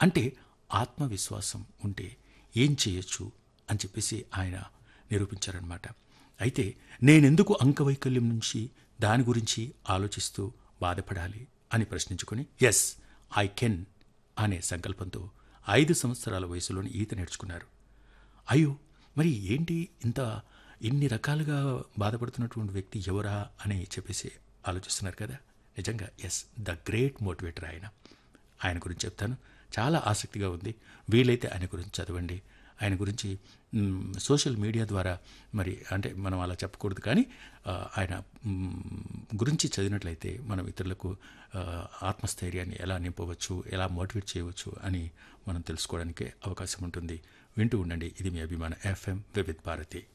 అంటే ఆత్మవిశ్వాసం ఉంటే ఏం చేయొచ్చు అని చెప్పేసి ఆయన నిరూపించారనమాట అయితే నేనెందుకు అంకవైకల్యం నుంచి దాని గురించి ఆలోచిస్తూ బాధపడాలి అని ప్రశ్నించుకొని ఎస్ ఐ కెన్ అనే సంకల్పంతో ఐదు సంవత్సరాల వయసులోని ఈత నేర్చుకున్నారు అయ్యో మరి ఏంటి ఇంత ఇన్ని రకాలుగా బాధపడుతున్నటువంటి వ్యక్తి ఎవరా అని చెప్పేసి ఆలోచిస్తున్నారు కదా నిజంగా ఎస్ ద గ్రేట్ మోటివేటర్ ఆయన ఆయన గురించి చెప్తాను చాలా ఆసక్తిగా ఉంది వీలైతే ఆయన గురించి చదవండి ఆయన గురించి మ్, సోషల్ మీడియా ద్వారా మరి అంటే మనం అలా చెప్పకూడదు కానీ ఆ, ఆయన మ్, గురించి చదివినట్లయితే మనం ఇతరులకు ఆ, ఆత్మస్థైర్యాన్ని ఎలా నింపవచ్చు ఎలా మోటివేట్ చేయవచ్చు అని మనం తెలుసుకోవడానికి అవకాశం ఉంటుంది వింటూ ఉండండి ఇది మీ అభిమాన ఎఫ్ఎం వివిధ్ భారతి